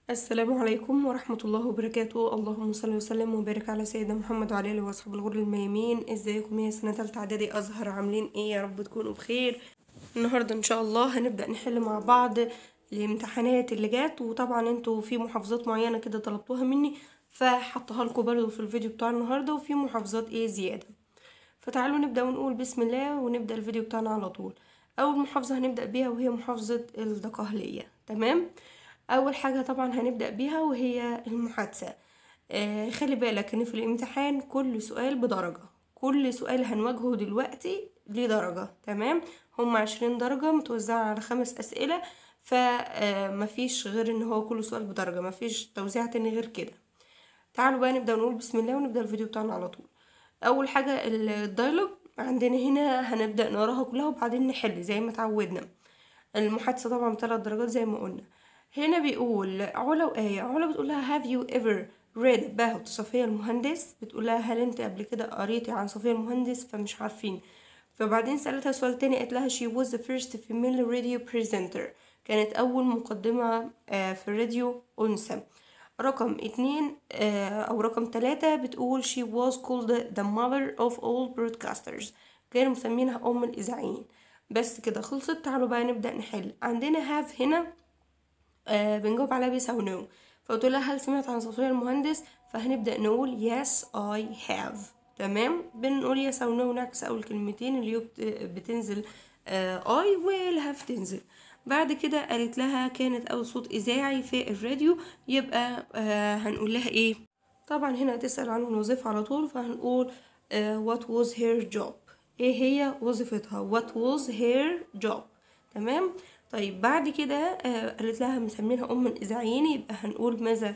السلام عليكم ورحمة الله وبركاته اللهم صل وسلم وبارك على سيدنا محمد وعلى آله وصحبه الغر الميامين ازيكم يا سنة تالتة اعدادي ازهر عاملين ايه يا رب تكونوا بخير النهاردة ان شاء الله هنبدأ نحل مع بعض الامتحانات اللي جات وطبعا انتوا في محافظات معينة كده طلبتوها مني فحطها لكم برضو في الفيديو بتاع النهاردة وفي محافظات ايه زيادة فتعالوا نبدأ ونقول بسم الله ونبدأ الفيديو بتاعنا على طول اول محافظة هنبدأ بيها وهي محافظة الدقهلية تمام اول حاجه طبعا هنبدا بيها وهي المحادثه آه خلي بالك ان في الامتحان كل سؤال بدرجه كل سؤال هنواجهه دلوقتي ليه درجه تمام هم عشرين درجه متوزعه على خمس اسئله فمفيش غير ان هو كل سؤال بدرجه مفيش توزيع تاني غير كده تعالوا بقى نبدا نقول بسم الله ونبدا الفيديو بتاعنا على طول اول حاجه الدايلوج عندنا هنا هنبدا نقراها كلها وبعدين نحل زي ما اتعودنا المحادثه طبعا بثلاث درجات زي ما قلنا هنا بيقول علا وآية علا بتقول لها have you ever read about صفية المهندس بتقول لها هل انت قبل كده قريتي عن صفية المهندس فمش عارفين فبعدين سألتها سؤال تاني قالت لها she was the first female radio presenter كانت أول مقدمة في الراديو أنثى رقم اتنين أو رقم تلاتة بتقول she was called the mother of all broadcasters كانوا مسمينها أم الإذاعيين بس كده خلصت تعالوا بقى نبدأ نحل عندنا have هنا آه بنجاوب عليها بيس أو نو فقلت لها هل سمعت عن صفية المهندس فهنبدأ نقول yes I have تمام بنقول yes أو no نعكس أول كلمتين اللي بتنزل آه I والهاف تنزل بعد كده قالت لها كانت أول صوت إذاعي في الراديو يبقى آه هنقول لها إيه طبعا هنا هتسأل عن الوظيفة على طول فهنقول آه what was her job إيه هي وظيفتها what was her job تمام طيب بعد كده آه قالت لها مسمينها ام الاذاعيين يبقى هنقول ماذا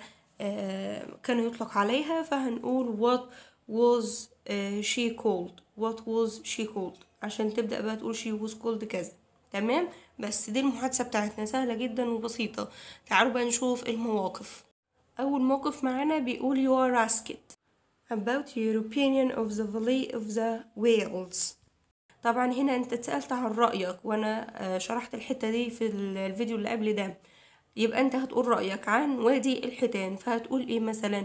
آه كان يطلق عليها فهنقول what was آه she called what was she called عشان تبدأ بقى تقول she was called كذا تمام بس دي المحادثة بتاعتنا سهلة جدا وبسيطة تعالوا بقى نشوف المواقف أول موقف معانا بيقول you are asked about your opinion of the valley of the whales طبعا هنا انت اتسألت عن رأيك وانا شرحت الحتة دي في الفيديو اللي قبل ده يبقى انت هتقول رأيك عن وادي الحيتان فهتقول ايه مثلا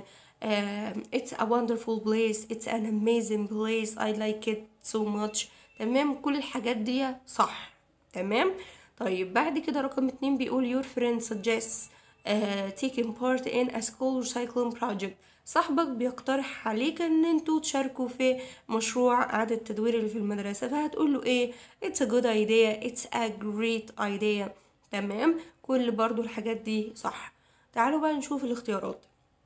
uh, it's a wonderful place it's an amazing place I like it so much تمام كل الحاجات دي صح تمام طيب بعد كده رقم اتنين بيقول your friend suggests uh, taking part in a school recycling project صاحبك بيقترح عليك ان انتوا تشاركوا في مشروع اعادة التدوير اللي في المدرسة فهتقول له ايه it's a good idea it's a great idea تمام كل برضو الحاجات دي صح تعالوا بقى نشوف الاختيارات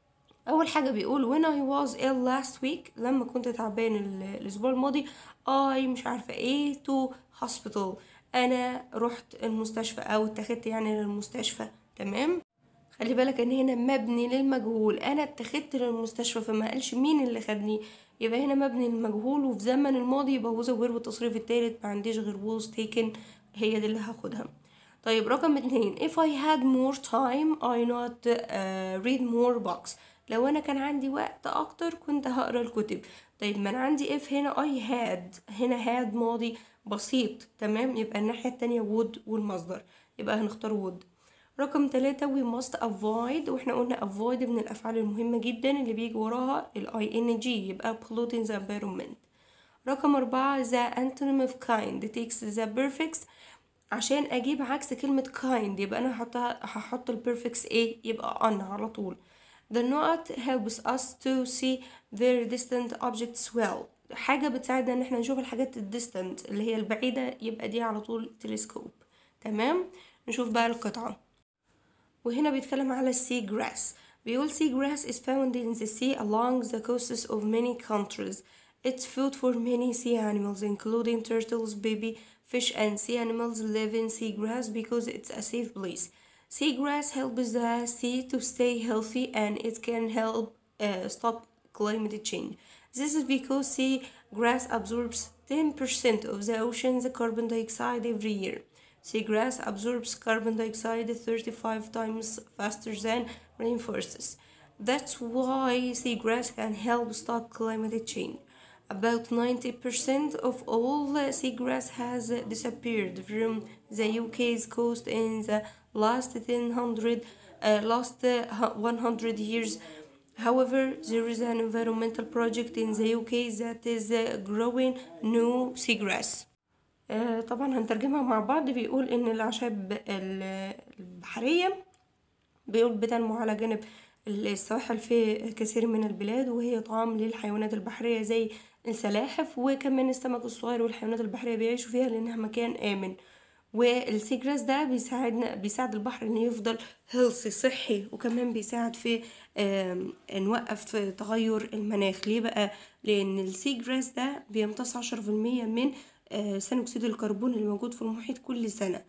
اول حاجة بيقول when I was ill last week لما كنت تعبان الاسبوع الماضي I مش عارفة ايه to hospital انا رحت المستشفى او اتخذت يعني للمستشفى تمام خلي بالك ان هنا مبني للمجهول انا اتخذت للمستشفى فما قالش مين اللي خدني يبقى هنا مبني للمجهول وفي زمن الماضي يبقى was غير بالتصريف التالت ما عنديش غير was taken هي دي اللي هاخدها طيب رقم اتنين if I had more time I not uh, read more books لو انا كان عندي وقت اكتر كنت هقرا الكتب طيب ما انا عندي if هنا I had هنا had ماضي بسيط تمام يبقى الناحية التانية would والمصدر يبقى هنختار would رقم ثلاثة we must avoid واحنا قلنا avoid من الأفعال المهمة جدا اللي بيجي وراها ال ing يبقى polluting the environment رقم أربعة the antonym of kind takes the prefix عشان أجيب عكس كلمة kind يبقى أنا هحطها هحط ال prefix ايه يبقى on على طول the note helps us to see very distant objects well حاجة بتساعدنا ان احنا نشوف الحاجات الديستنت اللي هي البعيدة يبقى دي على طول تلسكوب تمام نشوف بقى القطعة وهنا بيتكلم على السي جراس بيقول sea grass is found in the sea along the coasts of many countries it's food for many sea animals including turtles baby fish and sea animals live in sea grass because it's a safe place sea grass helps the sea to stay healthy and it can help uh, stop climate change this is because sea grass absorbs 10% of the ocean's carbon dioxide every year Seagrass absorbs carbon dioxide 35 times faster than rainforests. That's why seagrass can help stop climate change. About 90% of all seagrass has disappeared from the UK's coast in the last 100 uh, last uh, 100 years However, there is an environmental project in the UK that is uh, growing new seagrass. آه، طبعا هنترجمها مع بعض بيقول ان الاعشاب ال- البحريه بيقول بتنمو على جانب السواحل في كثير من البلاد وهي طعام للحيوانات البحريه زي السلاحف وكمان السمك الصغير والحيوانات البحريه بيعيشوا فيها لانها مكان امن والسيجراس ده بيساعدنا بيساعد البحر انه يفضل هيلثي صحي وكمان بيساعد في آم، نوقف تغير المناخ ليه بقى لان السيجراس ده بيمتص عشرة في المية من آه، ثاني اكسيد الكربون اللي موجود في المحيط كل سنة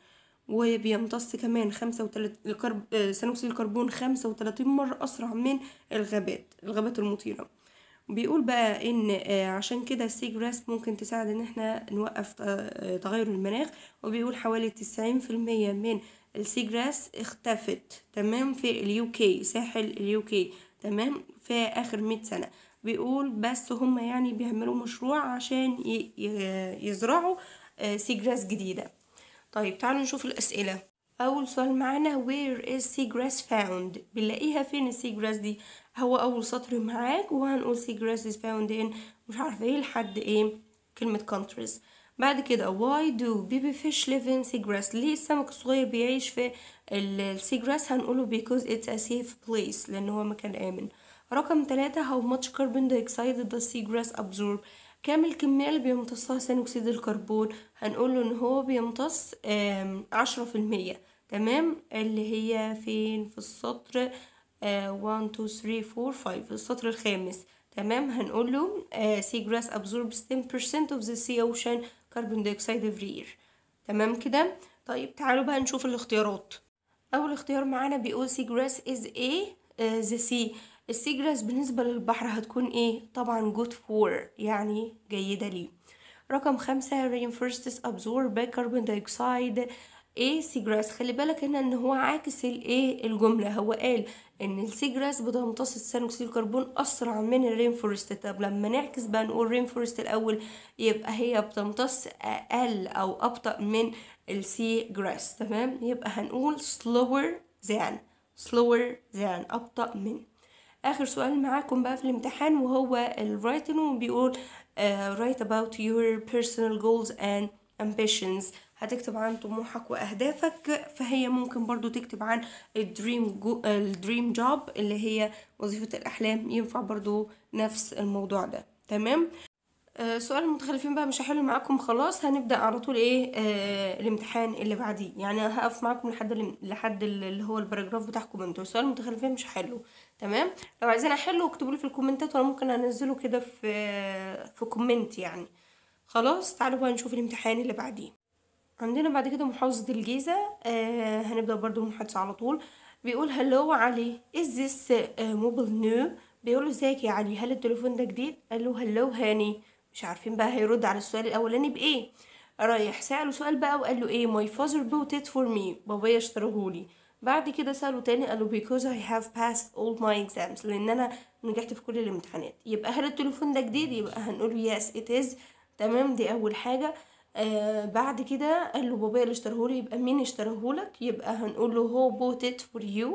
وبيمتص كمان خمسة وتلات الكرب... آه، ثاني اكسيد الكربون خمسة وتلاتين مرة اسرع من الغابات الغابات المطيرة بيقول بقى ان آه، عشان كده السيجراس ممكن تساعد ان احنا نوقف آه، تغير المناخ وبيقول حوالي تسعين في المية من السيجراس اختفت تمام في اليوكي ساحل اليوكي تمام في اخر مئة سنة بيقول بس هم يعني بيعملوا مشروع عشان ي- ي- يزرعوا آه، سيجراس جديدة طيب تعالوا نشوف الأسئلة أول سؤال معانا where is seagrass found بنلاقيها فين السيجراس دي هو أول سطر معاك وهنقول seagrass is found in مش عارفة ايه لحد ايه كلمة countries بعد كده why do baby fish live in seagrass ليه السمك الصغير بيعيش في ال- السيجراس هنقوله because it's a safe place لأن هو مكان آمن رقم ثلاثة how much carbon dioxide does seagrass absorb كام الكمية اللي بيمتصها ثاني أكسيد الكربون هنقوله إن هو بيمتص عشرة في المية تمام اللي هي فين في السطر آه، 1 2 3 4 5 في السطر الخامس تمام هنقوله آه, seagrass absorbs 10% of the sea ocean carbon dioxide every year تمام كده طيب تعالوا بقى نشوف الاختيارات أول اختيار معانا بيقول seagrass is a آه, the sea السيجراس بالنسبة للبحر هتكون ايه طبعا good for يعني جيدة ليه رقم خمسة rainforests absorb carbon dioxide ايه سيجراس خلي بالك هنا ان هو عاكس الايه الجملة هو قال ان السيجراس بتمتص ثاني اكسيد الكربون اسرع من الرين فورست طب لما نعكس بقى نقول رين فورست الاول يبقى هي بتمتص اقل او ابطأ من السي جراس تمام يبقى هنقول slower than slower than ابطأ من اخر سؤال معاكم بقى في الامتحان وهو الرايتنج وبيقول uh, write about your personal goals and ambitions هتكتب عن طموحك واهدافك فهي ممكن برضو تكتب عن الدريم جو الدريم جوب اللي هي وظيفة الاحلام ينفع برضو نفس الموضوع ده تمام آه سؤال المتخلفين بقى مش هحله معاكم خلاص هنبدأ على طول ايه آه الامتحان اللي بعديه يعني هقف معاكم لحد ال- لحد ال- اللي هو الباراجراف بتاعكم انتوا سؤال المتخلفين مش هحله تمام لو عايزين احله اكتبوا لي في الكومنتات وانا ممكن انزله كده في في كومنت يعني خلاص تعالوا بقى نشوف الامتحان اللي بعديه عندنا بعد كده محافظة الجيزة آه هنبدأ برضو المحادثة على طول بيقول هلو علي is this موبل new بيقول له ازيك يا علي هل التليفون ده جديد قال له هلو هاني مش عارفين بقى هيرد على السؤال الاولاني بايه رايح سأله سؤال بقى وقال له ايه my father bought it for me بابايا اشتريهولي بعد كده سأله تاني قال له because I have passed all my exams لان انا نجحت في كل الامتحانات يبقى هل التليفون ده جديد يبقى هنقول yes it is تمام دي اول حاجة آه بعد كده قال له بابايا اللي اشتريهولي يبقى مين اشتريهولك يبقى هنقول له هو bought it for you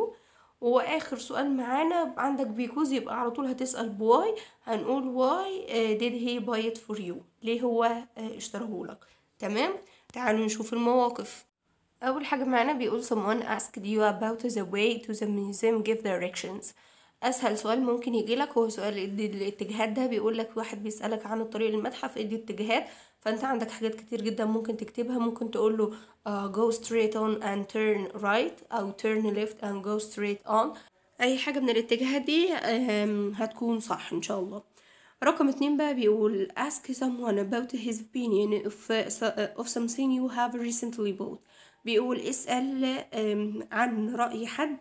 واخر سؤال معانا عندك بيكوز يبقى على طول هتسأل بواي هنقول why uh, did he buy it for you ليه هو uh, اشتريهولك تمام تعالوا نشوف المواقف اول حاجة معانا بيقول someone asked you about the way to the museum give directions اسهل سؤال ممكن يجيلك هو سؤال ادي الاتجاهات ده بيقول لك واحد بيسألك عن الطريق للمتحف ادي اتجاهات فانت عندك حاجات كتير جدا ممكن تكتبها ممكن تقول له uh, go straight on and turn right او turn left and go straight on اي حاجة من الاتجاهات دي um, هتكون صح ان شاء الله رقم اتنين بقى بيقول ask someone about his opinion of, of something you have recently bought بيقول اسأل um, عن رأي حد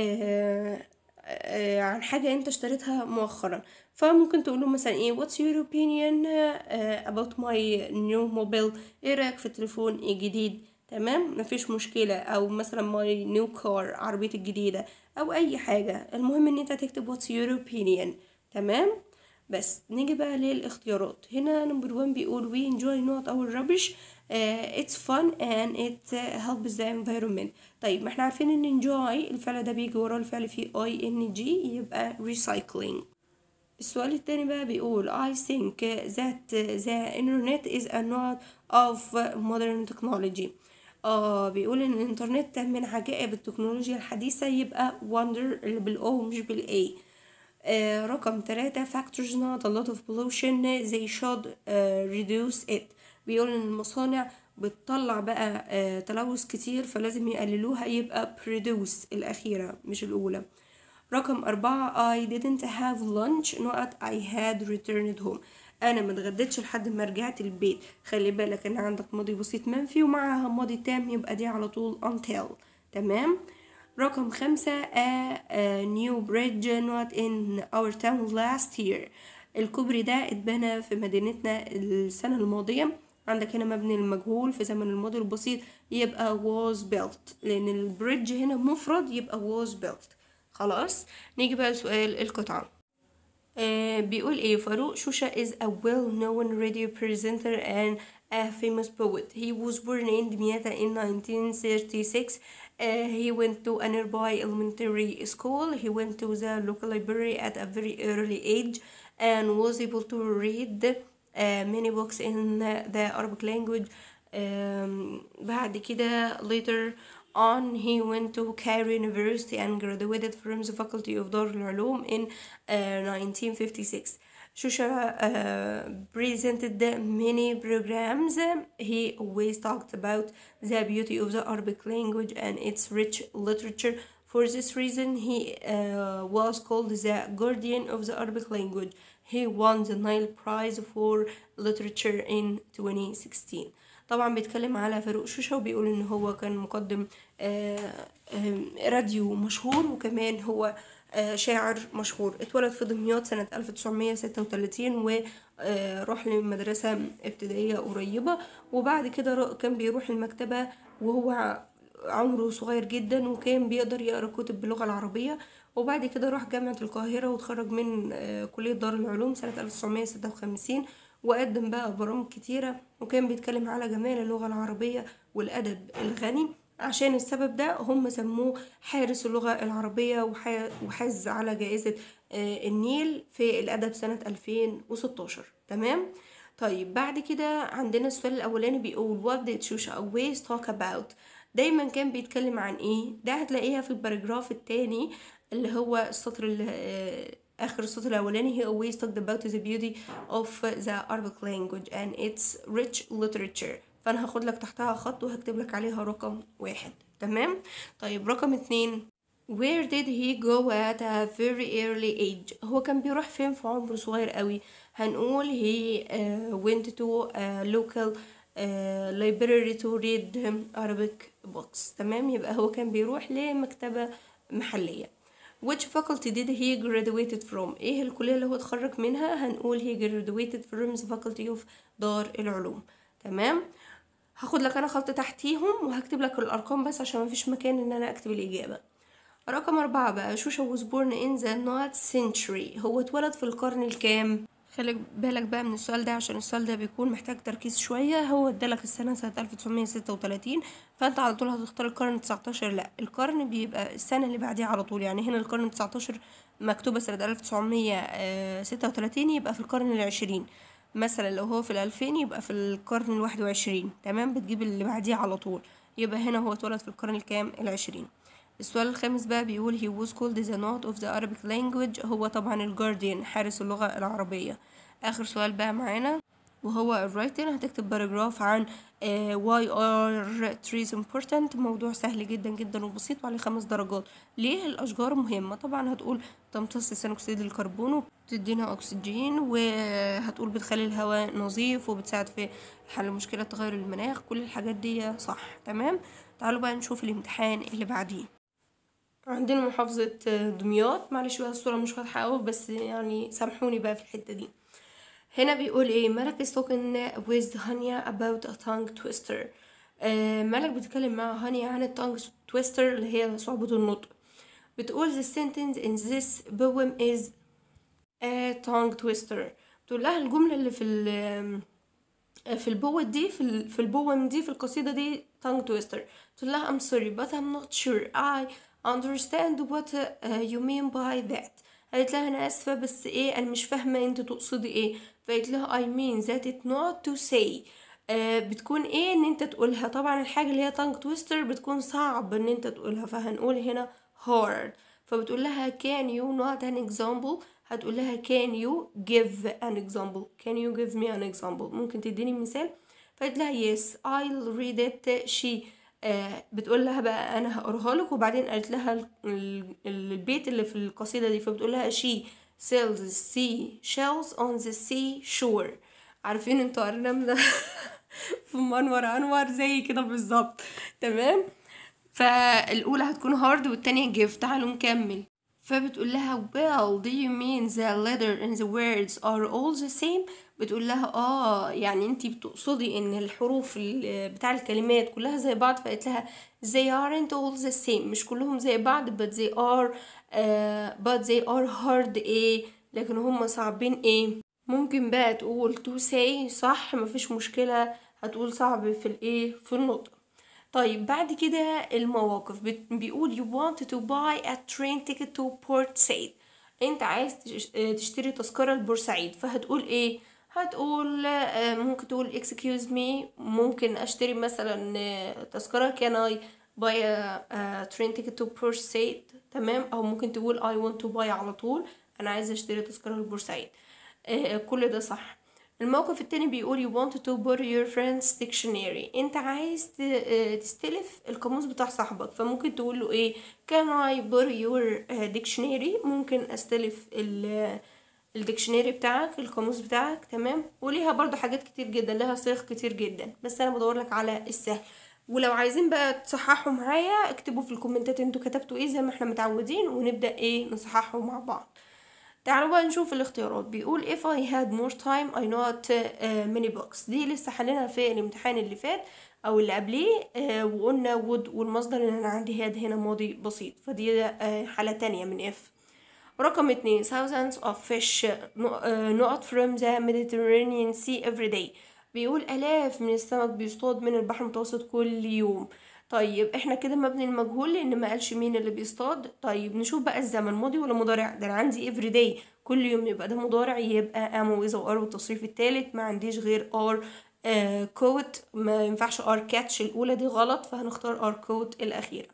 uh, آه، عن حاجة انت اشتريتها مؤخرا فممكن تقوله مثلا ايه what's your opinion uh, about my new mobile ايه رأيك في التليفون الجديد تمام مفيش مشكلة او مثلا my new car عربيتي الجديدة او اي حاجة المهم ان انت تكتب what's your opinion تمام بس نيجي بقى للاختيارات هنا نمبر 1 بيقول we enjoy not our rubbish uh, it's fun and it uh, helps the environment طيب ما احنا عارفين ان enjoy الفعل ده بيجي وراه الفعل فيه I N G يبقى recycling السؤال التاني بقى بيقول I think that the internet is a node of modern technology اه بيقول ان الانترنت من عجائب التكنولوجيا الحديثة يبقى wonder اللي بالاو مش بالاي آه رقم ثلاثة factors not a lot of pollution they should uh, reduce it بيقول ان المصانع بتطلع بقى آه تلوث كتير فلازم يقللوها يبقى produce الأخيرة مش الأولى رقم أربعة I didn't have lunch not I had returned home أنا ما اتغديتش لحد ما رجعت البيت خلي بالك إن عندك ماضي بسيط منفي ومعها ماضي تام يبقى دي على طول until تمام رقم خمسة a, a new bridge not in our town last year الكوبري ده اتبنى في مدينتنا السنة الماضية عندك هنا مبني المجهول في زمن الماضي البسيط يبقى was built لأن البريدج هنا مفرد يبقى was built خلاص نيجي بقى لسؤال القطعة آه بيقول ايه فاروق شوشة is a well known radio presenter and a famous poet he was born in Dmieta in 1936 uh, he went to a nearby elementary school he went to the local library at a very early age and was able to read uh, many books in the Arabic language um, بعد كده later on he went to Cairo University and graduated from the Faculty of Dar al-Ulum in uh, 1956. Shusha uh, presented many programs. He always talked about the beauty of the Arabic language and its rich literature. For this reason, he uh, was called the guardian of the Arabic language. He won the Nile Prize for Literature in 2016. طبعا بيتكلم على فاروق شوشة وبيقول ان هو كان مقدم راديو مشهور وكمان هو شاعر مشهور اتولد في دمياط سنة 1936 وراح لمدرسة ابتدائية قريبة وبعد كده كان بيروح المكتبة وهو عمره صغير جدا وكان بيقدر يقرا كتب باللغة العربية وبعد كده راح جامعة القاهرة وتخرج من كلية دار العلوم سنة 1956 وقدم بقى برامج كتيرة وكان بيتكلم على جمال اللغة العربية والأدب الغني عشان السبب ده هم سموه حارس اللغة العربية وحاز على جائزة النيل في الأدب سنة 2016 تمام طيب بعد كده عندنا السؤال الأولاني بيقول what did Shusha always talk about دايما كان بيتكلم عن ايه ده هتلاقيها في الباراجراف التاني اللي هو السطر اللي آخر السطر الأولاني he always talked about the beauty of the Arabic language and its rich literature فأنا هاخد لك تحتها خط وهكتب لك عليها رقم واحد تمام طيب رقم اتنين Where did he go at a very early age هو كان بيروح فين في عمر صغير قوي هنقول he uh, went to a local uh, library to read Arabic books تمام يبقى هو كان بيروح لمكتبة محلية which faculty did he graduated from ايه الكلية اللي هو اتخرج منها هنقول he graduated from the faculty of دار العلوم تمام هاخد لك انا خط تحتيهم وهكتب لك الارقام بس عشان مفيش مكان ان انا اكتب الاجابة رقم أربعة بقى شوشة was born in the ninth century هو اتولد في القرن الكام خلي بالك بقى من السؤال ده عشان السؤال ده بيكون محتاج تركيز شوية هو ادالك السنة سنة 1936 فانت على طول هتختار القرن 19 لا القرن بيبقى السنة اللي بعديها على طول يعني هنا القرن 19 مكتوبة سنة 1936 يبقى في القرن العشرين مثلا لو هو في الألفين يبقى في القرن الواحد وعشرين تمام بتجيب اللي بعديه على طول يبقى هنا هو اتولد في القرن الكام العشرين السؤال الخامس بقى بيقول he was called the note of the Arabic language هو طبعا الجارديان حارس اللغة العربية آخر سؤال بقى معانا وهو الرايتن هتكتب باراجراف عن uh, why are trees important موضوع سهل جدا جدا وبسيط وعليه خمس درجات ليه الأشجار مهمة طبعا هتقول تمتص ثاني أكسيد الكربون وبتدينا أكسجين وهتقول بتخلي الهواء نظيف وبتساعد في حل مشكلة تغير المناخ كل الحاجات دي صح تمام تعالوا بقى نشوف الامتحان اللي بعديه عندنا محافظة دمياط معلش بقى الصورة مش واضحة أوي بس يعني سامحوني بقى في الحتة دي هنا بيقول ايه ملك is talking with هانيا about a tongue twister آه ملك بتتكلم مع هانيا عن التونج تويستر اللي هي صعوبة النطق بتقول the sentence in this poem is a tongue twister بتقول لها الجملة اللي في في البوة دي في, ال- في البوم دي في القصيدة دي tongue twister تقول لها I'm sorry but I'm not sure I understand what uh, you mean by that قالت لها أنا آسفة بس إيه أنا مش فاهمة أنت تقصدي إيه فقالت لها I mean that it not to say آه بتكون ايه ان انت تقولها طبعا الحاجة اللي هي tongue twister بتكون صعب ان انت تقولها فهنقول هنا hard فبتقول لها can you not an example هتقول لها can you give an example can you give me an example ممكن تديني مثال فقالت لها yes I'll read it she آه بتقول لها بقى انا هقراها لك وبعدين قالت لها ال- ال- البيت اللي في القصيدة دي فبتقول لها she sells sea shells on the sea shore عارفين انتوا النملة في منور انور زي كده بالظبط تمام فالاولى هتكون هارد والتانية جيف تعالوا نكمل فبتقول لها well do you mean the letter and the words are all the same بتقول لها اه يعني انتي بتقصدي ان الحروف ال- بتاع الكلمات كلها زي بعض فقالت لها they aren't all the same مش كلهم زي بعض but they are uh, but they are hard ايه لكن هم صعبين ايه ممكن بقى تقول to say صح مفيش مشكلة هتقول صعب في الايه في النطق طيب بعد كده المواقف بت- بيقول you want to buy a train ticket to Port Said انت عايز تش- تشتري تذكرة لبورسعيد فهتقول ايه هتقول آه، ممكن تقول excuse me ممكن اشتري مثلا آه، تذكرة can I buy a, a train ticket to Port Said تمام او ممكن تقول I want to buy على طول انا عايزة اشتري تذكرة لبورسعيد آه، كل ده صح الموقف التاني بيقول you want to borrow your friend's dictionary انت عايز ت- آه، تستلف القاموس بتاع صاحبك فممكن تقول له ايه can I borrow your آه، dictionary ممكن استلف ال الديكشنري بتاعك القاموس بتاعك تمام وليها برضو حاجات كتير جدا لها صيغ كتير جدا بس انا بدور لك على السهل ولو عايزين بقى تصححوا معايا اكتبوا في الكومنتات انتوا كتبتوا ايه زي ما احنا متعودين ونبدأ ايه نصححه مع بعض تعالوا بقى نشوف الاختيارات بيقول if I had more time I not uh, many books دي لسه حليناها في الامتحان اللي فات او اللي قبليه uh, وقلنا would والمصدر اللي انا عندي had هنا ماضي بسيط فدي uh, حالة تانية من if رقم اتنين thousands of fish نق- آه، نقط from the Mediterranean Sea every day بيقول آلاف من السمك بيصطاد من البحر المتوسط كل يوم طيب احنا كده مبني المجهول لان ما قالش مين اللي بيصطاد طيب نشوف بقى الزمن ماضي ولا مضارع ده انا عندي every day كل يوم يبقى ده مضارع يبقى am وإذا وار والتصريف التالت ما عنديش غير are آه كوت ما ينفعش are catch الأولى دي غلط فهنختار are كوت الأخيرة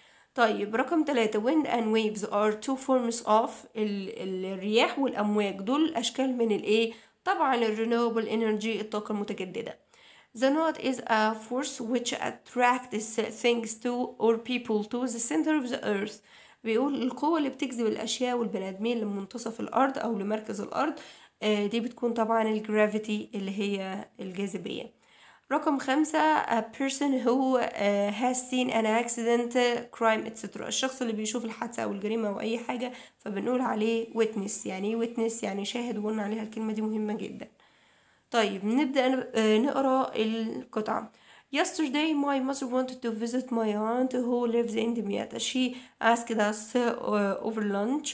طيب رقم ثلاثة wind and waves are two forms of ال ال الرياح والأمواج دول أشكال من الإيه؟ طبعا ال renewable energy الطاقة المتجددة The knot is a force which attracts things to or people to the center of the earth بيقول القوة اللي بتجذب الأشياء والبني آدمين لمنتصف الأرض أو لمركز الأرض آه، دي بتكون طبعا الجرافيتي اللي هي الجاذبية رقم خمسة a person who uh, has seen an accident uh, crime etc الشخص اللي بيشوف الحادثة أو الجريمة أو أي حاجة فبنقول عليه witness يعني ايه witness يعني شاهد وقلنا عليها الكلمة دي مهمة جدا طيب نبدأ ن- آه، نقرأ القطعة Yesterday my mother wanted to visit my aunt who lives in Damietta. She asked us uh, over lunch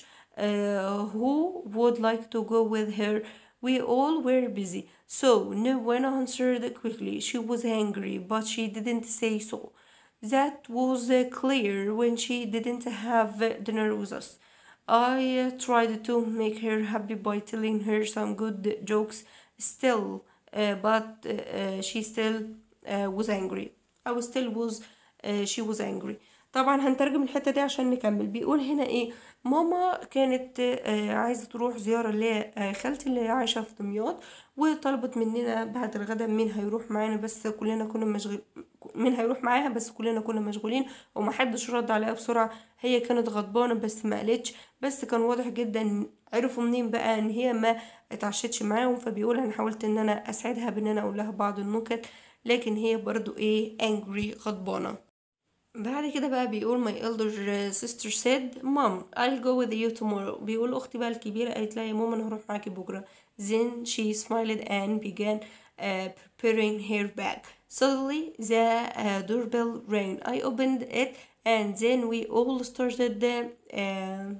uh, who would like to go with her. We all were busy, so no one answered quickly. She was angry, but she didn't say so. That was uh, clear when she didn't have dinner with us. I uh, tried to make her happy by telling her some good jokes still, uh, but uh, uh, she still uh, was angry. I was still was uh, she was angry. طبعا هنترجم الحتة دي عشان نكمل بيقول هنا ايه ماما كانت آه، عايزة تروح زيارة لخالتي اللي عايشة في دمياط وطلبت مننا بعد الغدا مين هيروح معانا بس كلنا كنا مشغول مين هيروح معاها بس كلنا كنا مشغولين ومحدش رد عليها بسرعة هي كانت غضبانة بس ما قالتش بس كان واضح جدا عرفوا منين بقى ان هي ما اتعشتش معاهم فبيقول انا حاولت ان انا اسعدها بان انا اقول لها بعض النكت لكن هي برضو ايه angry غضبانة بعد كده بقى بيقول my elder sister said mom I'll go with you tomorrow بيقول أختي بقى الكبيرة قالت لها يا ماما أنا هروح معاكي بكرة then she smiled and began uh, preparing her bag suddenly the uh, doorbell rang I opened it and then we all started uh,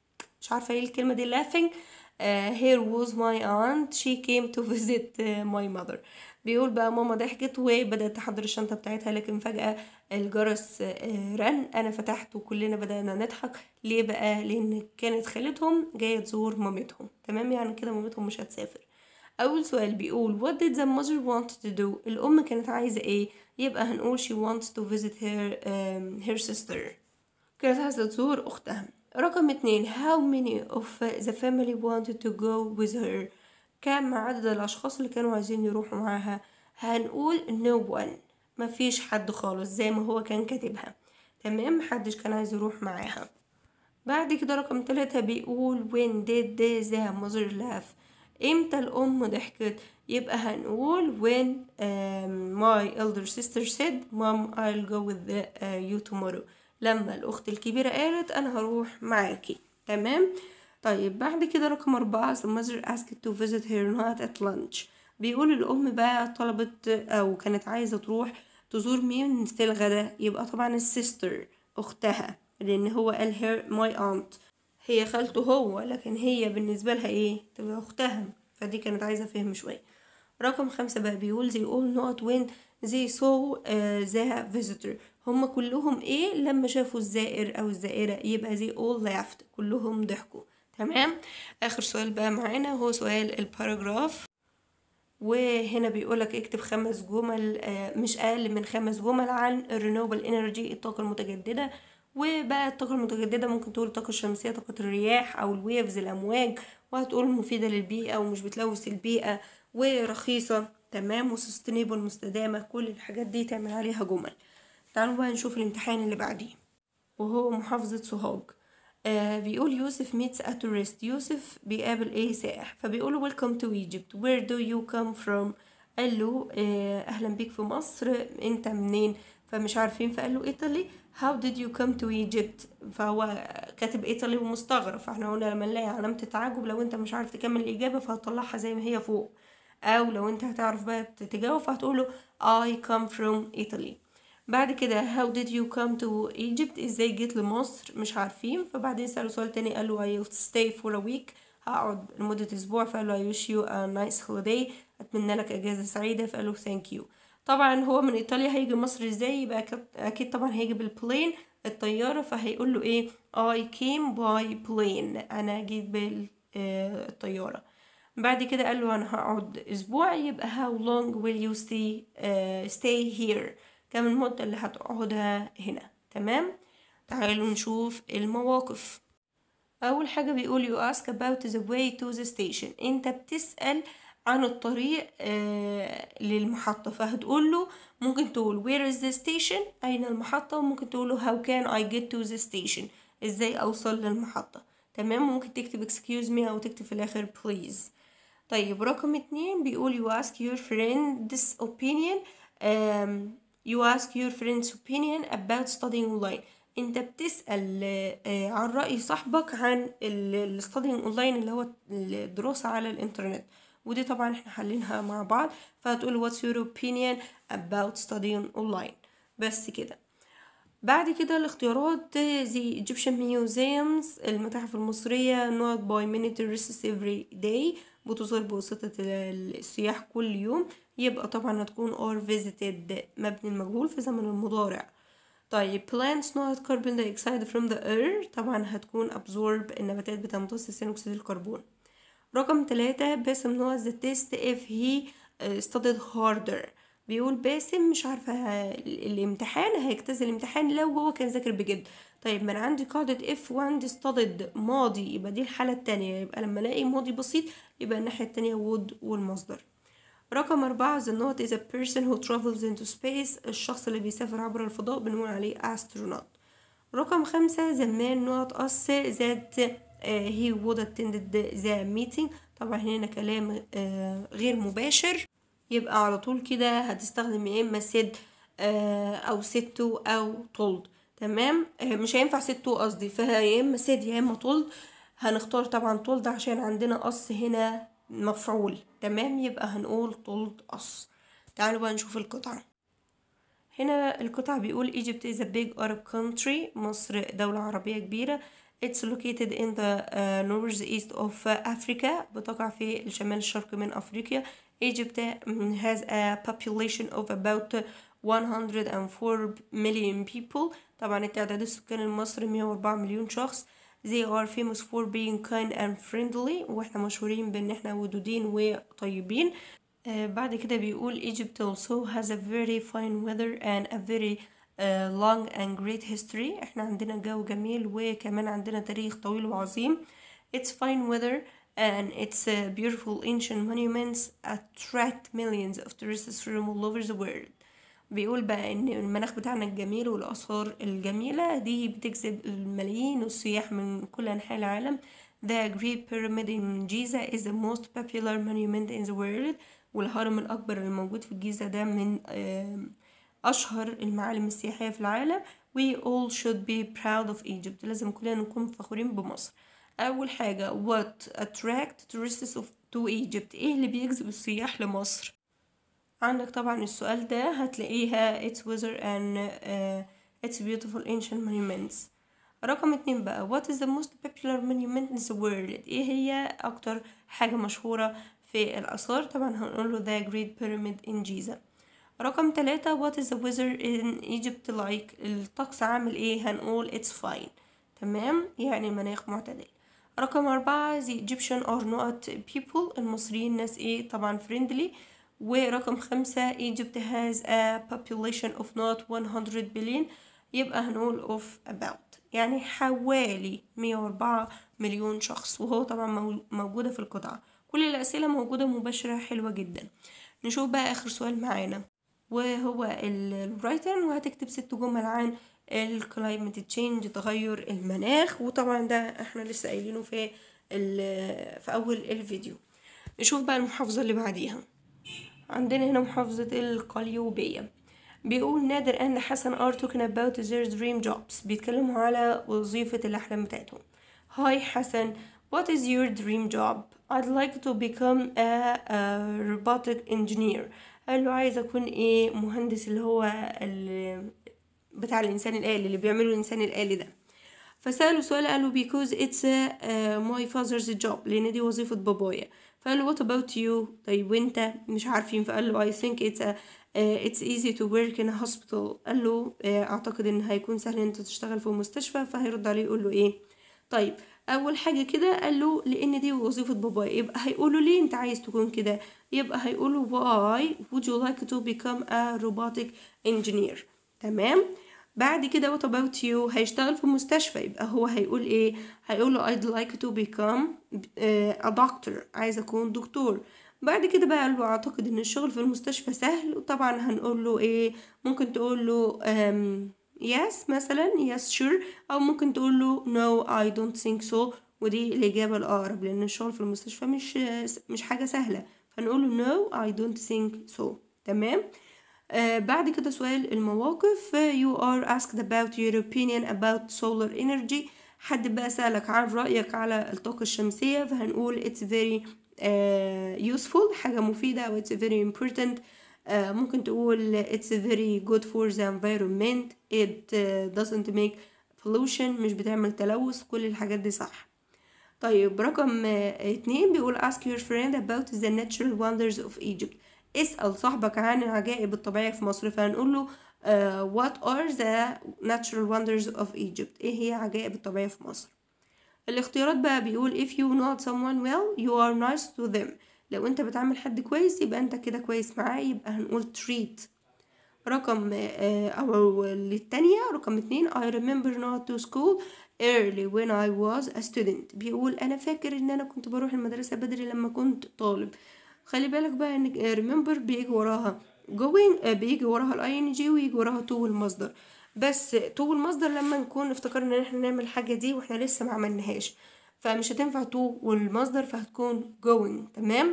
مش عارفة ايه الكلمة دي laughing uh, here was my aunt she came to visit uh, my mother بيقول بقى ماما ضحكت وبدأت تحضر الشنطة بتاعتها لكن فجأة الجرس رن أنا فتحت وكلنا بدأنا نضحك ليه بقى لأن كانت خالتهم جاية تزور مامتهم تمام يعني كده مامتهم مش هتسافر أول سؤال بيقول what did the mother want to do الأم كانت عايزة إيه يبقى هنقول she wants to visit her um, her sister كانت عايزة تزور أختها رقم اتنين how many of the family wanted to go with her كم عدد الأشخاص اللي كانوا عايزين يروحوا معاها هنقول no one مفيش حد خالص زي ما هو كان كاتبها تمام محدش كان عايز يروح معاها بعد كده رقم تلاتة بيقول when did the mother laugh امتى الأم ضحكت يبقى هنقول when um, my elder sister said mom I'll go with the, uh, you tomorrow لما الأخت الكبيرة قالت أنا هروح معاكي تمام طيب بعد كده رقم أربعة the mother asked to visit her not at lunch بيقول الأم بقى طلبت أو كانت عايزة تروح تزور مين في الغداء يبقى طبعا السيستر أختها لأن هو قال her my aunt هي خالته هو لكن هي بالنسبة لها ايه تبقى أختها فدي كانت عايزة فهم شوية رقم خمسة بقى بيقول they all not when they saw uh, the visitor هما كلهم ايه لما شافوا الزائر أو الزائرة يبقى they all laughed كلهم ضحكوا تمام آخر سؤال بقى معانا هو سؤال الباراجراف وهنا بيقولك اكتب خمس جمل مش أقل من خمس جمل عن الرينوبل انرجي الطاقة المتجددة وبقى الطاقة المتجددة ممكن تقول الطاقة الشمسية طاقة الرياح أو الويفز الأمواج وهتقول مفيدة للبيئة ومش بتلوث البيئة ورخيصة تمام وسستينيبل مستدامة كل الحاجات دي تعمل عليها جمل تعالوا بقى نشوف الامتحان اللي بعديه وهو محافظة سوهاج آه بيقول يوسف meets a tourist يوسف بيقابل ايه سائح فبيقول welcome to Egypt where do you come from قال له آه اهلا بيك في مصر انت منين فمش عارفين فقال له ايطالي how did you come to Egypt فهو كاتب ايطالي ومستغرب فاحنا قلنا لما نلاقي علامة التعجب لو انت مش عارف تكمل الإجابة فهتطلعها زي ما هي فوق أو لو انت هتعرف بقى تجاوب فهتقوله I come from Italy بعد كده how did you come to Egypt ازاي جيت لمصر مش عارفين فبعدين سألوا سؤال تاني قال له I'll stay for a week هقعد لمدة أسبوع فقال له I wish you a nice holiday أتمنى لك أجازة سعيدة فقال له thank you طبعا هو من ايطاليا هيجي مصر ازاي يبقى اكيد طبعا هيجي بالبلين الطياره فهيقول له ايه I came by plane انا جيت بالطياره بعد كده قال له انا هقعد اسبوع يبقى how long will you stay uh, stay here كم المده اللي هتقعدها هنا تمام تعالوا نشوف المواقف اول حاجه بيقول you ask about the way to the station انت بتسال عن الطريق آه للمحطة فهتقول له ممكن تقول where is the station أين المحطة وممكن تقول له how can I get to the station إزاي أوصل للمحطة تمام ممكن تكتب excuse me أو تكتب في الآخر please طيب رقم اتنين بيقول you ask your friend's opinion um, you ask your friend's opinion about studying online انت بتسأل آه عن رأي صاحبك عن ال studying online اللي هو الدراسة على الانترنت ودي طبعا احنا حلينها مع بعض فهتقول what's your opinion about studying online بس كده بعد كده الاختيارات the Egyptian museums المتاحف المصرية not by many tourists every day بتزار بواسطة السياح كل يوم يبقى طبعا هتكون or visited مبني المجهول في زمن المضارع طيب plants not carbon dioxide from the air طبعا هتكون absorb النباتات بتمتص ثاني أكسيد الكربون رقم ثلاثة باسم نوع the test if he studied harder بيقول باسم مش عارفة الامتحان هيجتاز الامتحان لو هو كان ذاكر بجد طيب ما انا عندي قاعدة if وعندي studied ماضي يبقى دي الحالة التانية يبقى لما الاقي ماضي بسيط يبقى الناحية التانية would والمصدر رقم أربعة the note is a person who travels into space الشخص اللي بيسافر عبر الفضاء بنقول عليه astronaut رقم خمسة the man not us that uh, he would attended the meeting طبعا هنا كلام uh, غير مباشر يبقى على طول كده هتستخدم يا اما said uh, او said to او told تمام uh, مش هينفع said to قصدي فهي يا اما said يا اما told هنختار طبعا told عشان عندنا us هنا مفعول تمام يبقى هنقول told us تعالوا بقى نشوف القطعة هنا القطعة بيقول Egypt is a big Arab country مصر دولة عربية كبيرة It's located in the uh, northeast of Africa بتقع في الشمال الشرقي من أفريقيا Egypt has a population of about 104 million people طبعا التعداد السكاني المصري 104 مليون شخص they are famous for being kind and friendly واحنا مشهورين بان احنا ودودين وطيبين آه بعد كده بيقول Egypt also has a very fine weather and a very uh, long and great history احنا عندنا جو جميل وكمان عندنا تاريخ طويل وعظيم it's fine weather and its uh, beautiful ancient monuments attract millions of tourists from all over the world بيقول بقى ان المناخ بتاعنا الجميل والاثار الجميله دي بتجذب الملايين السياح من كل انحاء العالم The Great Pyramid in Giza is the most popular monument in the world والهرم الأكبر الموجود في الجيزة ده من أشهر المعالم السياحية في العالم We all should be proud of Egypt لازم كلنا نكون فخورين بمصر أول حاجة What attract tourists of to Egypt إيه اللي بيجذب السياح لمصر عندك طبعا السؤال ده هتلاقيها its weather and uh, its beautiful ancient monuments رقم اتنين بقى what is the most popular monument in the world ايه هي اكتر حاجة مشهورة في الآثار طبعا هنقوله the great pyramid in Giza رقم تلاتة what is the weather in Egypt like الطقس عامل ايه هنقول it's fine تمام يعني مناخ معتدل رقم أربعة the Egyptian are not people المصريين ناس ايه طبعا friendly ورقم خمسة Egypt has a population of not 100 billion يبقى هنقول of about يعني حوالي 104 مليون شخص وهو طبعا موجودة في القطعة كل الأسئلة موجودة مباشرة حلوة جدا نشوف بقى آخر سؤال معانا وهو الرايتن وهتكتب ست جمل عن الكلايمت تشينج تغير المناخ وطبعا ده احنا لسه قايلينه في في أول الفيديو نشوف بقى المحافظة اللي بعديها عندنا هنا محافظة القليوبية بيقول نادر أن حسن are talking about their dream jobs بيتكلموا على وظيفة الأحلام بتاعتهم هاي حسن what is your dream job I'd like to become a, a robotic engineer قال له عايز أكون إيه مهندس اللي هو بتاع الإنسان الآلي اللي بيعمله الإنسان الآلي ده فسأله سؤال قال له because it's uh, my father's job لأن دي وظيفة بابايا فقال له what about you طيب وانت مش عارفين فقال له I think it's a, uh, it's easy to work in a hospital قال له uh, اعتقد ان هيكون سهل ان انت تشتغل في مستشفى فهيرد عليه يقول له ايه طيب اول حاجه كده قال له لان دي وظيفه بابايا يبقى هيقولوا ليه انت عايز تكون كده يبقى هيقولوا why would you like to become a robotic engineer تمام بعد كده what about you هيشتغل في مستشفى يبقى هو هيقول ايه هيقول له I'd like to become a doctor عايز اكون دكتور بعد كده بقى قال له اعتقد ان الشغل في المستشفى سهل وطبعا هنقول له ايه ممكن تقول له um, yes مثلا yes sure او ممكن تقول له no I don't think so ودي الاجابه الاقرب لان الشغل في المستشفى مش مش حاجه سهله فنقول له no I don't think so تمام آه بعد كده سؤال المواقف you are asked about your opinion about solar energy حد بقى سألك عن رأيك على الطاقة الشمسية فهنقول it's very uh, useful حاجة مفيدة أو it's very important uh, ممكن تقول it's very good for the environment it uh, doesn't make pollution مش بتعمل تلوث كل الحاجات دي صح طيب رقم اتنين بيقول ask your friend about the natural wonders of Egypt اسأل صاحبك عن العجائب الطبيعية في مصر فهنقول له uh, what are the natural wonders of Egypt ايه هي عجائب الطبيعية في مصر الاختيارات بقى بيقول if you know someone well you are nice to them لو انت بتعامل حد كويس يبقى انت كده كويس معاه يبقى هنقول treat رقم او للتانية رقم اتنين I remember not to school early when I was a student بيقول انا فاكر ان انا كنت بروح المدرسة بدري لما كنت طالب خلي بالك بقى ان remember بيجي وراها going بيجي وراها الاي ان جي ويجي وراها تو المصدر بس تو المصدر لما نكون افتكرنا ان احنا نعمل الحاجه دي واحنا لسه ما عملناهاش فمش هتنفع تو والمصدر فهتكون going تمام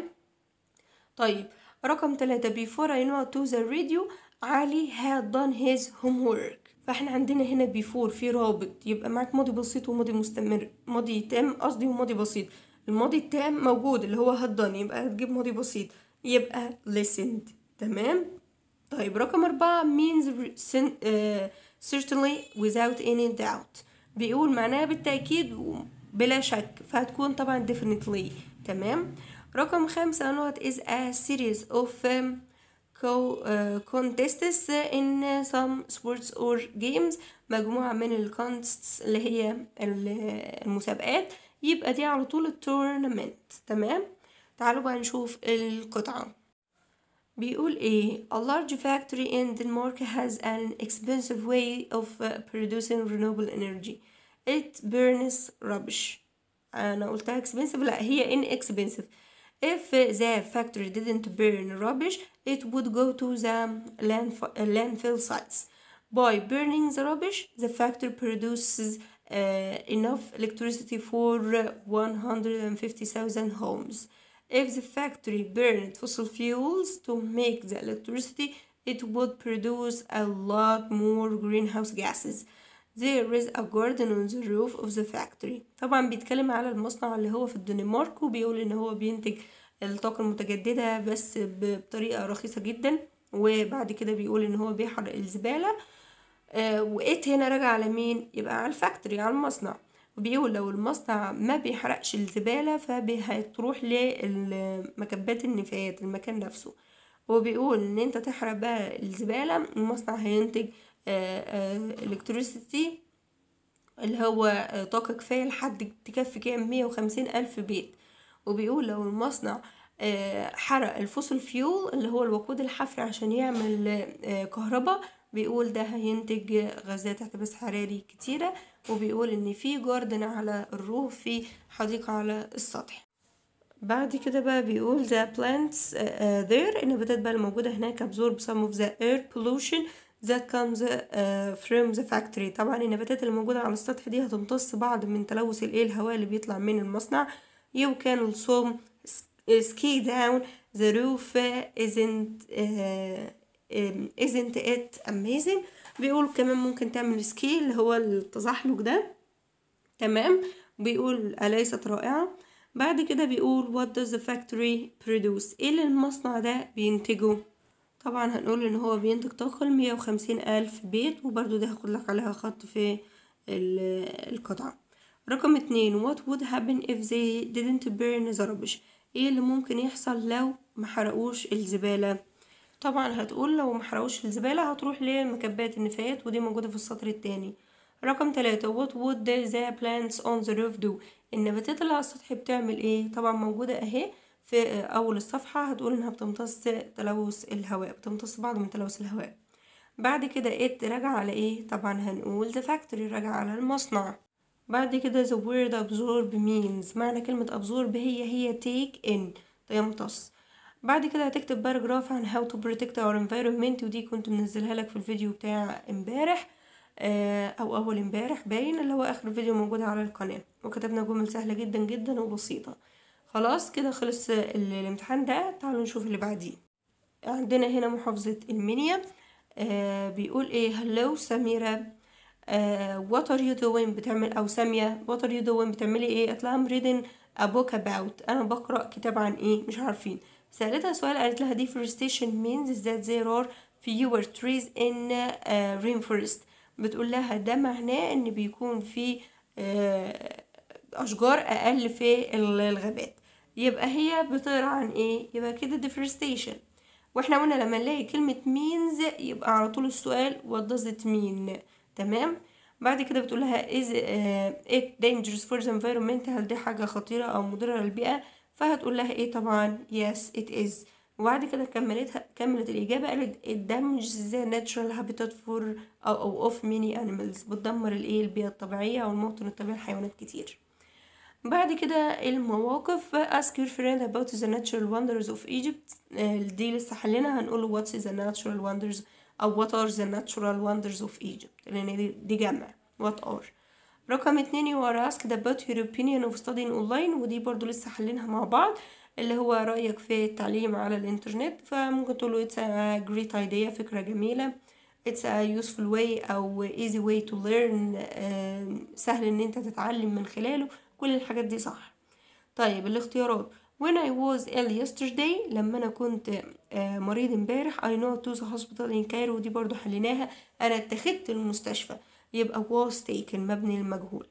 طيب رقم ثلاثة before I know to the radio علي had done his homework فاحنا عندنا هنا before في رابط يبقى معاك ماضي بسيط وماضي مستمر ماضي تام قصدي وماضي بسيط الماضي التام موجود اللي هو had done يبقى هتجيب ماضي بسيط يبقى listened تمام طيب رقم أربعة means uh, certainly without any doubt بيقول معناها بالتأكيد بلا شك فهتكون طبعا definitely تمام رقم خمسة نقط is a series of um, co uh, contests in some sports or games مجموعة من ال contests اللي هي ال- المسابقات يبقى دي على طول التورنمنت تمام تعالوا بقى نشوف القطعة بيقول ايه a large factory in Denmark has an expensive way of uh, producing renewable energy it burns rubbish انا قلتها expensive لا هي inexpensive if the factory didn't burn rubbish it would go to the landf- landfill sites by burning the rubbish the factory produces uh, enough electricity for 150,000 homes if the factory burned fossil fuels to make the electricity, it would produce a lot more greenhouse gases. There is a garden on the roof of the factory. طبعا بيتكلم على المصنع اللي هو في الدنمارك وبيقول ان هو بينتج الطاقة المتجددة بس بطريقة رخيصة جدا وبعد كده بيقول ان هو بيحرق الزبالة آه وإت هنا راجع على مين يبقى على الفاكتوري على المصنع وبيقول لو المصنع ما بيحرقش الزبالة فهتروح لمكبات النفايات المكان نفسه وبيقول ان انت تحرق بقى الزبالة المصنع هينتج الكتريسيتي اللي هو آه، طاقة كفاية لحد تكفي كام مية وخمسين ألف بيت وبيقول لو المصنع آه، حرق الفوسل فيول اللي هو الوقود الحفري عشان يعمل آه، كهرباء بيقول ده هينتج غازات احتباس حراري كتيرة وبيقول ان في جاردن على الروف في حديقة على السطح بعد كده بقى بيقول the plants uh, uh, there النباتات بقى الموجودة هناك absorb some of the air pollution that comes uh, from the factory طبعا النباتات اللي موجودة على السطح دي هتمتص بعض من تلوث الايه الهواء اللي بيطلع من المصنع you can also ski down the roof isn't uh, um, isn't it amazing بيقول كمان ممكن تعمل سكي اللي هو التزحلق ده تمام بيقول أليست رائعة بعد كده بيقول what does the factory produce ايه اللي المصنع ده بينتجه طبعا هنقول ان هو بينتج طاقة لمية وخمسين ألف بيت وبرضو ده هاخد لك عليها خط في ال- القطعة رقم اتنين what would happen if they didn't burn the rubbish ايه اللي ممكن يحصل لو محرقوش الزبالة طبعا هتقول لو محرقوش الزبالة هتروح لمكبات النفايات ودي موجودة في السطر التاني رقم تلاتة what would the plants on the roof do النباتات اللي على السطح بتعمل ايه طبعا موجودة اهي في اول الصفحة هتقول انها بتمتص تلوث الهواء بتمتص بعض من تلوث الهواء بعد كده ات راجع على ايه طبعا هنقول the factory راجع على المصنع بعد كده the word absorb means معنى كلمة absorb هي هي take in يمتص بعد كده هتكتب باراجراف عن how to protect our environment ودي كنت منزلها لك في الفيديو بتاع امبارح آه، او اول امبارح باين اللي هو اخر فيديو موجود على القناة وكتبنا جمل سهلة جدا جدا وبسيطة خلاص كده خلص ال- الامتحان ده تعالوا نشوف اللي بعديه عندنا هنا محافظة المنيا آه بيقول ايه هلو سميرة آه what are you doing بتعمل او سامية what are you doing بتعملي ايه قالت لها I'm reading a book about انا بقرأ كتاب عن ايه مش عارفين سألتها سؤال قالت لها deforestation means that there are fewer trees in uh, rainforest بتقول لها ده معناه ان بيكون في آه اشجار اقل في الغابات يبقى هي بتقرا عن ايه يبقى كده deforestation واحنا قلنا لما نلاقي كلمة means يبقى على طول السؤال what does it mean تمام بعد كده بتقول لها is uh, it dangerous for the environment هل دي حاجة خطيرة أو مضرة للبيئة فهتقول لها ايه طبعا yes it is وبعد كده كملتها كملت الإجابة قالت it damages the natural habitat for أو, أو of many animals بتدمر الايه البيئة الطبيعية أو الموطن الطبيعي لحيوانات كتير بعد كده المواقف ask your friend about the natural wonders of Egypt آه، دي لسه حلنا هنقول what's the natural wonders أو what are the natural wonders of Egypt لأن دي, دي جمع what are رقم اتنين you are asked about your opinion of studying online ودي برضو لسه حلينها مع بعض اللي هو رأيك في التعليم على الإنترنت فممكن تقوله it's a great idea فكرة جميلة it's a useful way أو easy way to learn آه، سهل إن أنت تتعلم من خلاله كل الحاجات دي صح طيب الاختيارات when I was ill yesterday لما أنا كنت آه، مريض امبارح I know to the hospital in Cairo ودي برضو حليناها أنا اتخذت المستشفى يبقى was taken مبني للمجهول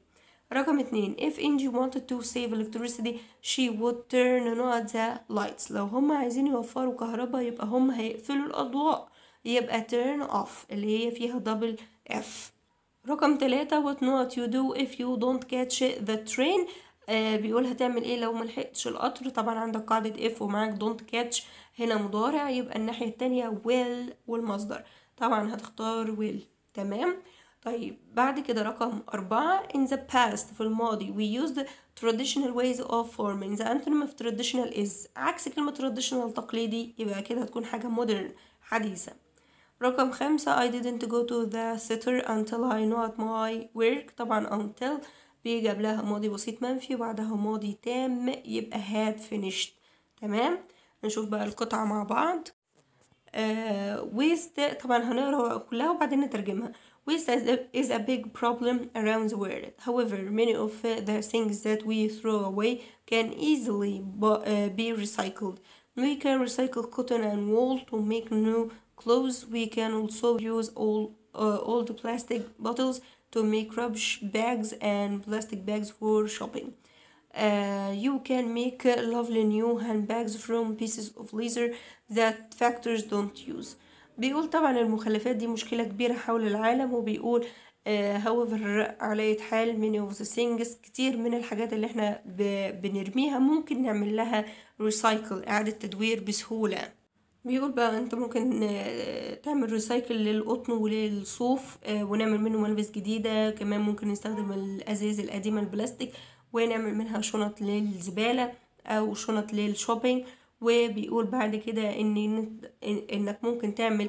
رقم اتنين if Angie wanted to save electricity she would turn on the lights لو هم عايزين يوفروا كهرباء يبقى هم هيقفلوا الأضواء يبقى turn off اللي هي فيها double F رقم تلاتة what not you do if you don't catch the train آه بيقول هتعمل ايه لو ملحقتش القطر طبعا عندك قاعدة if ومعاك don't catch هنا مضارع يبقى الناحية التانية will والمصدر طبعا هتختار will تمام طيب بعد كده رقم أربعة in the past في الماضي we used traditional ways of forming the antonym of traditional is عكس كلمة traditional تقليدي يبقى كده هتكون حاجة modern حديثة رقم خمسة I didn't go to the theater until I not my work طبعا until بيجي قبلها ماضي بسيط منفي وبعدها ماضي تام يبقى had finished تمام نشوف بقى القطعة مع بعض آه waste طبعا هنقرا كلها وبعدين نترجمها waste is a, is a big problem around the world however many of the things that we throw away can easily uh, be recycled we can recycle cotton and wool to make new clothes we can also use all uh, old plastic bottles to make rubbish bags and plastic bags for shopping uh, you can make lovely new handbags from pieces of leather that factories don't use بيقول طبعا المخلفات دي مشكلة كبيرة حول العالم وبيقول uh, however على أي حال many of the things كتير من الحاجات اللي احنا بنرميها ممكن نعمل لها recycle إعادة تدوير بسهولة بيقول بقى انت ممكن تعمل ريسايكل للقطن وللصوف ونعمل منه ملابس جديدة كمان ممكن نستخدم الأزاز القديمة البلاستيك ونعمل منها شنط للزبالة أو شنط للشوبينج وبيقول بعد كده ان انك ممكن تعمل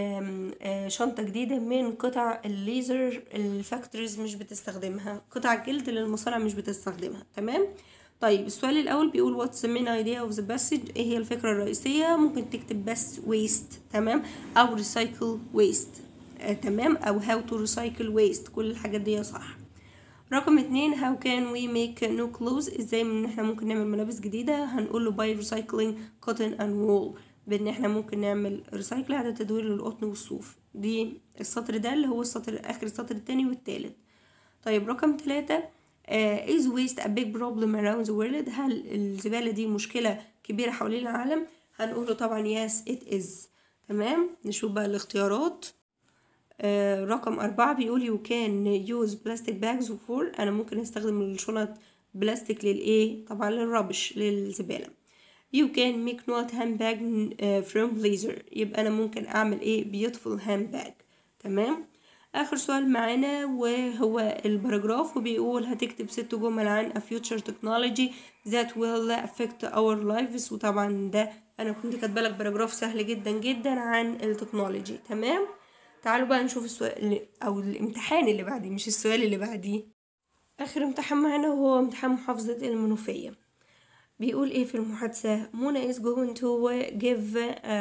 شنطة جديدة من قطع الليزر الفاكتوريز مش بتستخدمها قطع الجلد اللي المصانع مش بتستخدمها تمام طيب السؤال الأول بيقول what's the main idea of the passage ايه هي الفكرة الرئيسية ممكن تكتب بس waste تمام أو recycle waste آه تمام أو how to recycle waste كل الحاجات دي صح رقم اتنين how can we make new clothes ازاي ان احنا ممكن نعمل ملابس جديدة هنقول له by recycling cotton and wool بان احنا ممكن نعمل ريسايكل على تدوير للقطن والصوف دي السطر ده اللي هو السطر اخر السطر التاني والتالت طيب رقم تلاتة uh, is waste a big problem around the world هل الزبالة دي مشكلة كبيرة حوالين العالم هنقوله طبعا yes it is تمام نشوف بقى الاختيارات uh, رقم أربعة بيقول you can use plastic bags for أنا ممكن استخدم الشنط بلاستيك للإيه طبعا للربش للزبالة you can make not handbag uh, from laser يبقى أنا ممكن أعمل إيه beautiful handbag تمام آخر سؤال معانا وهو الباراجراف وبيقول هتكتب ست جمل عن a future technology that will affect our lives وطبعا ده أنا كنت كاتبة لك باراجراف سهل جدا جدا عن التكنولوجي تمام تعالوا بقى نشوف السؤال اللي أو الامتحان اللي بعديه مش السؤال اللي بعديه آخر امتحان معانا وهو امتحان محافظة المنوفية بيقول ايه في المحادثة منى is going to give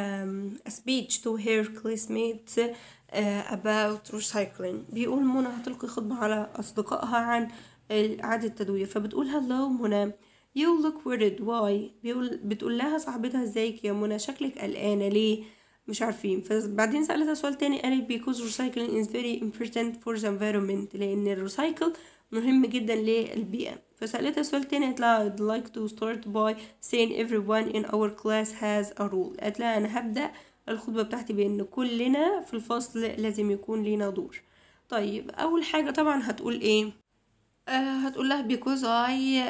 um, a speech to her classmates uh, about recycling بيقول منى هتلقي خطبة على أصدقائها عن إعادة التدوير فبتقول hello منى you look worried why بيقول بتقول لها صاحبتها ازيك يا منى شكلك قلقانة ليه مش عارفين فبعدين سألتها سؤال تاني قالت because recycling is very important for the environment لأن الريسايكل مهم جدا للبيئة فسألتها سؤال تاني قالت لها I'd like to start by saying everyone in our class has a rule قالت لها أنا هبدأ الخطبة بتاعتي بأن كلنا في الفصل لازم يكون لينا دور طيب أول حاجة طبعا هتقول إيه آه هتقول لها because I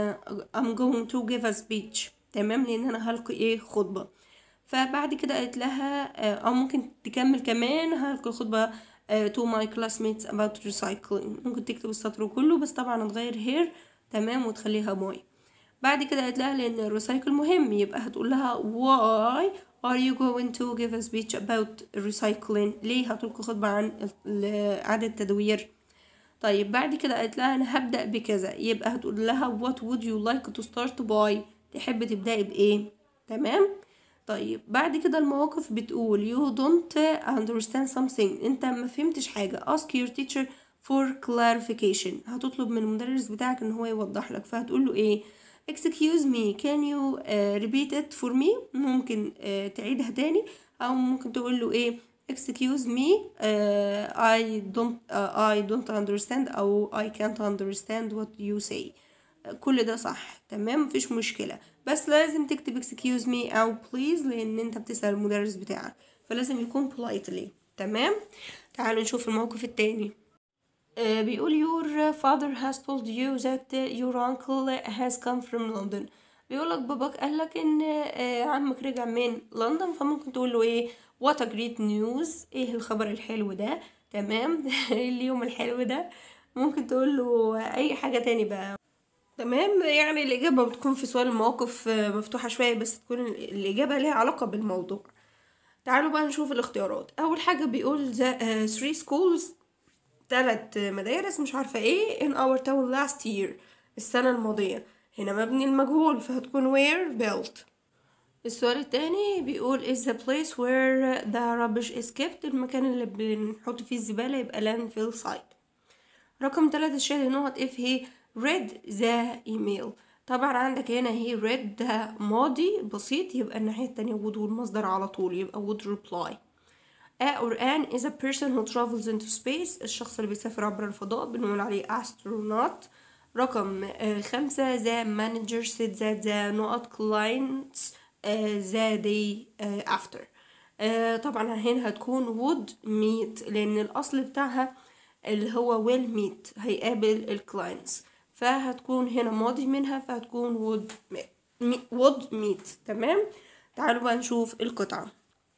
uh, I'm going to give a speech تمام لأن أنا هلقي إيه خطبة فبعد كده قالت لها آه أو ممكن تكمل كمان هلقي خطبة uh, to my classmates about recycling ممكن تكتب السطر كله بس طبعا هتغير here تمام وتخليها ماي بعد كده قالت لها لان الريسايكل مهم يبقى هتقول لها why are you going to give a speech about recycling ليه هتلقي خطبة عن إعادة التدوير طيب بعد كده قالت لها أنا هبدأ بكذا يبقى هتقول لها what would you like to start by تحب تبدأي بإيه تمام طيب بعد كده المواقف بتقول you don't understand something انت ما فهمتش حاجة ask your teacher for clarification هتطلب من المدرس بتاعك ان هو يوضح لك فهتقول له ايه excuse me can you uh, repeat it for me ممكن uh, تعيدها تاني او ممكن تقول له ايه excuse me uh, I don't uh, I don't understand أو I can't understand what you say كل ده صح تمام مفيش مشكلة بس لازم تكتب excuse me أو please لأن أنت بتسأل المدرس بتاعك فلازم يكون politely تمام تعالوا نشوف الموقف التاني آه، بيقول your father has told you that your uncle has come from London بيقولك باباك قالك ان آه، عمك رجع من لندن فممكن تقول له ايه what a great news ايه الخبر الحلو ده تمام ايه اليوم الحلو ده ممكن تقول له اي حاجة تاني بقى تمام يعني الإجابة بتكون في سؤال المواقف آه، مفتوحة شوية بس تكون الإجابة ليها علاقة بالموضوع تعالوا بقى نشوف الاختيارات أول حاجة بيقول the uh, three schools تلات مدارس مش عارفة ايه in our town last year السنة الماضية هنا مبني المجهول فهتكون where built السؤال التاني بيقول is the place where the rubbish is kept المكان اللي بنحط فيه الزبالة يبقى landfill site رقم تلاتة الشاهد نقط if he read the email طبعا عندك هنا he read ده ماضي بسيط يبقى الناحية التانية would والمصدر على طول يبقى would reply A or an is a person who travels into space الشخص اللي بيسافر عبر الفضاء بنقول عليه astronaut رقم آه، خمسة the manager said that the not clients آه، the day آه، after آه، طبعا هنا هتكون would meet لأن الأصل بتاعها اللي هو will meet هيقابل الكلاينتس فهتكون هنا ماضي منها فهتكون would meet would meet تمام تعالوا بقى نشوف القطعة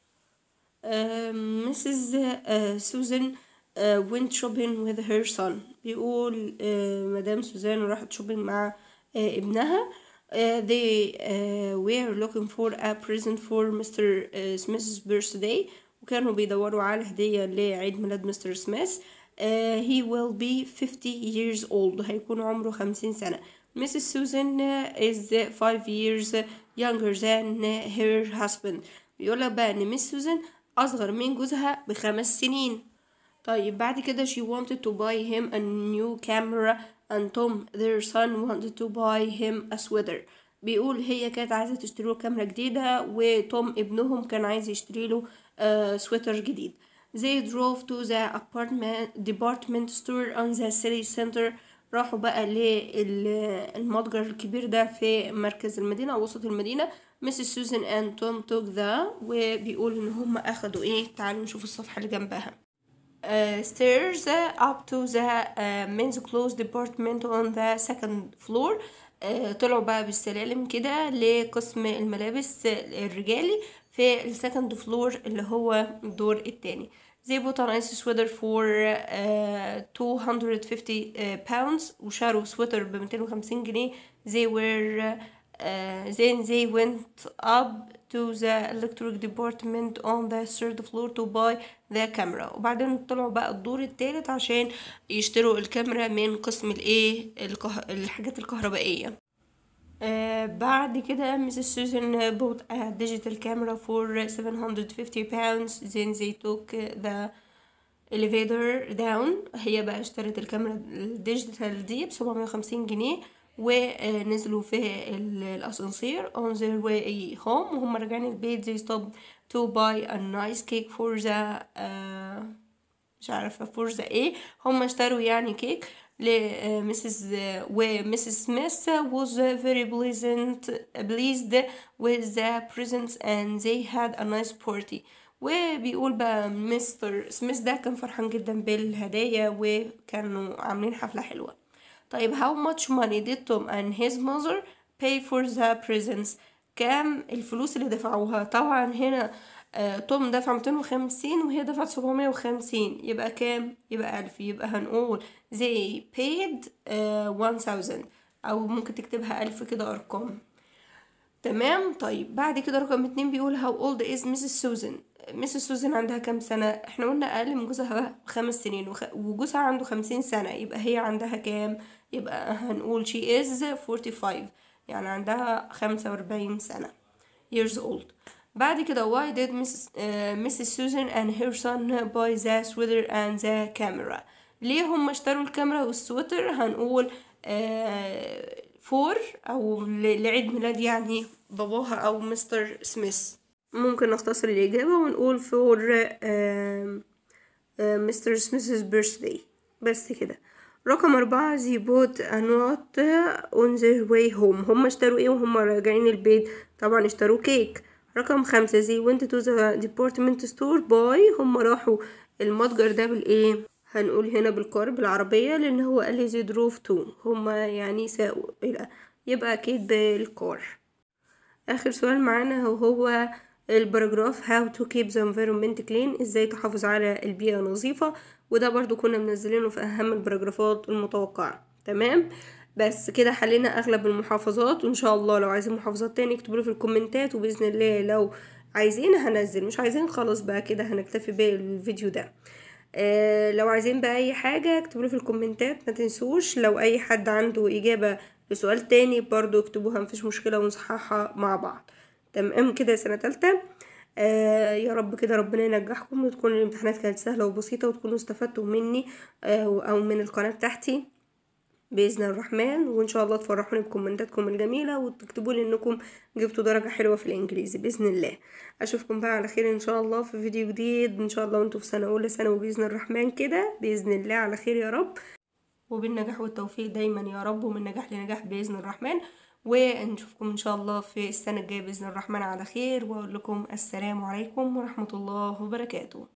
مسز سوزان went shopping with her son بيقول آه، مدام سوزان راحت shopping مع آه، ابنها آه، they uh, were looking for a present for Mr. uh, Smith's birthday وكانوا بيدوروا على هدية لعيد ميلاد مستر سميث uh, he will be 50 years old هيكون عمره 50 سنة Mrs. Susan uh, is 5 years younger than her husband بيقولك بقى ان مس سوزان اصغر من جوزها بخمس سنين طيب بعد كده she wanted to buy him a new camera and Tom their son wanted to buy him a sweater بيقول هي كانت عايزة تشتري له كاميرا جديدة وتوم ابنهم كان عايز يشتري له آه سويتر جديد they drove to the apartment department store on the city center راحوا بقى للمتجر الكبير ده في مركز المدينة أو وسط المدينة مسز سوزان and توم توك ذا وبيقول إن هم أخدوا إيه تعالوا نشوف الصفحة اللي جنبها uh, stairs up to the uh, men's clothes department on the second floor uh, طلعوا بقى بالسلالم كده لقسم الملابس الرجالي في السكند فلور اللي هو الدور التاني they bought a nice sweater for uh, 250 uh, pounds وشاروا سويتر ب 250 جنيه they were uh, then they went up to the electric department on the third floor to buy the camera وبعدين طلعوا بقى الدور التالت عشان يشتروا الكاميرا من قسم الايه الكه... الحاجات الكهربائية آه بعد كده مسز سوزان bought a digital camera for 750 pounds then they took the elevator down هي بقى اشترت الكاميرا الديجيتال دي بسبعمية وخمسين جنيه ونزلوا في ال- الأسانسير on their way home وهم راجعين البيت they stopped to buy a nice cake for the uh, مش عارفة for the ايه هم اشتروا يعني كيك لمسز ومسز سميث was very pleasant pleased with the presents and they had a nice party وبيقول بقى مستر سميث ده كان فرحان جدا بالهدايا وكانوا عاملين حفلة حلوة طيب how much money did Tom and his mother pay for the presents كام الفلوس اللي دفعوها طبعا هنا آه توم دفع 250 وهي دفعت 750 يبقى كام يبقى ألف يبقى هنقول they paid uh, 1000 أو ممكن تكتبها ألف كده أرقام تمام طيب بعد كده رقم اتنين بيقول how old is Mrs. Susan مسز سوزان عندها كام سنة احنا قلنا أقل من جوزها خمس سنين وخ... وجوزها عنده خمسين سنة يبقى هي عندها كام يبقى هنقول she is 45 يعني عندها خمسة وأربعين سنة years old بعد كده why did Mrs. uh, Mrs. Susan and her son buy the sweater and the camera ليه هم اشتروا الكاميرا والسويتر هنقول فور uh, أو ل- لعيد ميلاد يعني باباها أو مستر سميث ممكن نختصر الإجابة ونقول for مستر سميث's birthday بس كده رقم أربعة they bought a note on their way home هم اشتروا ايه وهم راجعين البيت طبعا اشتروا كيك رقم خمسة they went to the department store by هم راحوا المتجر ده بالايه هنقول هنا بالقار بالعربية لأن هو قال لي they drove to هما يعني ساقوا إلى يبقى أكيد بالكار آخر سؤال معانا هو الباراجراف how to keep the environment clean ازاي تحافظ على البيئة نظيفة وده برضو كنا منزلينه في أهم الباراجرافات المتوقعة تمام بس كده حلينا أغلب المحافظات وإن شاء الله لو عايزين محافظات تاني اكتبوا في الكومنتات وبإذن الله لو عايزين هنزل مش عايزين خلاص بقى كده هنكتفي بالفيديو ده آه لو عايزين بقى أي حاجة اكتبوا في الكومنتات ما تنسوش لو أي حد عنده إجابة لسؤال تاني برضو اكتبوها مفيش مشكلة ونصححها مع بعض تمام كده سنة تالتة آه يا رب كده ربنا ينجحكم وتكون الامتحانات كانت سهلة وبسيطة وتكونوا استفدتوا مني آه أو من القناة بتاعتي بإذن الرحمن وإن شاء الله تفرحوني بكومنتاتكم الجميلة وتكتبوا لي إنكم جبتوا درجة حلوة في الإنجليزي بإذن الله أشوفكم بقى على خير إن شاء الله في فيديو جديد إن شاء الله وأنتوا في سنة أولى ثانوي بإذن الرحمن كده بإذن الله على خير يا رب وبالنجاح والتوفيق دايما يا رب ومن نجاح لنجاح بإذن الرحمن ونشوفكم إن شاء الله في السنة الجاية بإذن الرحمن على خير وأقول لكم السلام عليكم ورحمة الله وبركاته